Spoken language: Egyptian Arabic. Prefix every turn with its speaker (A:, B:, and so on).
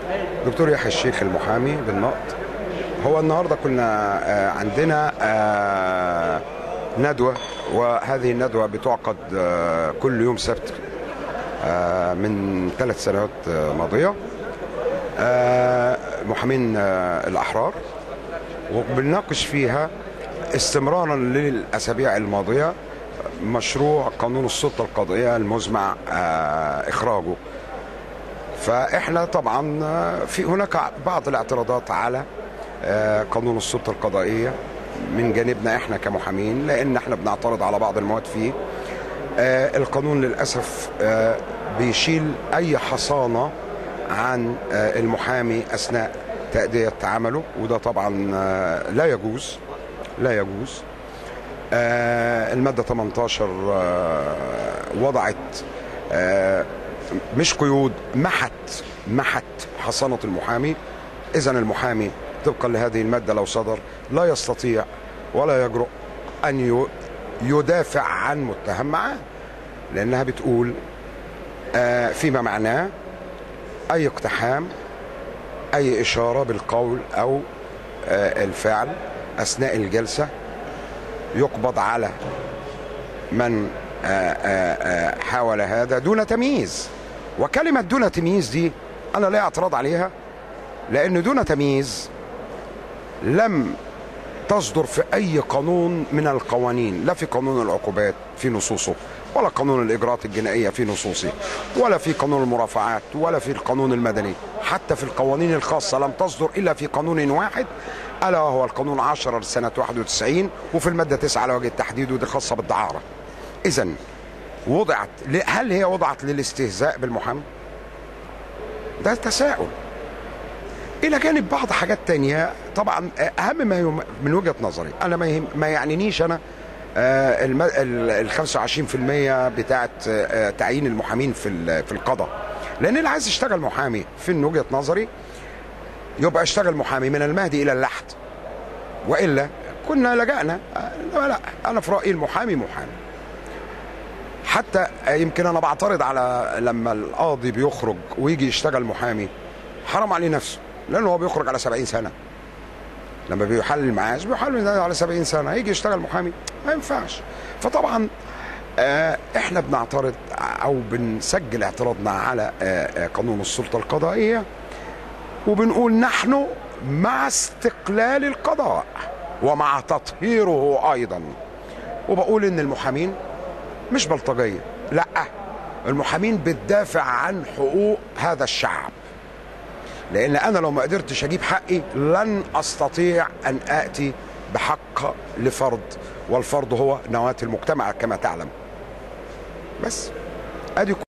A: دكتور يحيى الشيخ المحامي بالنقط هو النهارده كنا آه، عندنا آه، ندوه وهذه الندوه بتعقد آه، كل يوم سبت آه، من ثلاث سنوات آه، ماضيه آه، محامين آه، الاحرار وبنناقش فيها استمرارا للاسابيع الماضيه مشروع قانون السلطه القضائيه المزمع آه، اخراجه فاحنا طبعا في هناك بعض الاعتراضات على آه، قانون السلطه القضائيه من جانبنا احنا كمحامين لان احنا بنعترض على بعض المواد فيه آه، القانون للاسف آه، بيشيل اي حصانه عن آه، المحامي اثناء تاديه عمله وده طبعا آه، لا يجوز لا يجوز آه، الماده 18 آه، وضعت آه، مش قيود محت محت حصانه المحامي اذا المحامي طبقا لهذه الماده لو صدر لا يستطيع ولا يجرؤ ان ي- يدافع عن متهم معاه لانها بتقول آه، فيما معناه اي اقتحام اي اشاره بالقول او آه، الفعل اثناء الجلسه يقبض على من آه، آه، آه، حاول هذا دون تمييز وكلمة دون تمييز دي أنا لا اعتراض عليها لأن دون تمييز لم تصدر في أي قانون من القوانين لا في قانون العقوبات في نصوصه ولا قانون الإجراءات الجنائية في نصوصه ولا في قانون المرافعات ولا في القانون المدني حتى في القوانين الخاصة لم تصدر إلا في قانون واحد ألا وهو القانون 10 لسنة 91 وفي المادة 9 على وجه التحديد ودي خاصة بالدعارة إذا وضعت هل هي وضعت للاستهزاء بالمحامي؟ ده تساؤل الى جانب بعض حاجات تانية طبعا اهم ما يم... من وجهه نظري انا ما, يهم... ما يعنينيش انا آه، الم... ال 25% بتاعه آه، تعيين المحامين في ال- في القضاء لان اللي عايز يشتغل محامي في وجهه نظري يبقى اشتغل محامي من المهدي الى اللحد والا كنا لجأنا آه، لا لا انا في رايي المحامي محامي حتى يمكن انا بعترض على لما القاضي بيخرج ويجي يشتغل محامي حرام عليه نفسه لانه هو بيخرج على 70 سنه لما بيحلل المعاش بيحلل على 70 سنه هيجي يشتغل محامي ما ينفعش فطبعا آه، احنا بنعترض او بنسجل اعتراضنا على آه، آه، قانون السلطه القضائيه وبنقول نحن مع استقلال القضاء ومع تطهيره ايضا وبقول ان المحامين مش بلطجيه لا المحامين بتدافع عن حقوق هذا الشعب لان انا لو ما قدرتش اجيب حقي لن استطيع ان اتي بحق لفرد والفرد هو نواه المجتمع كما تعلم بس ادي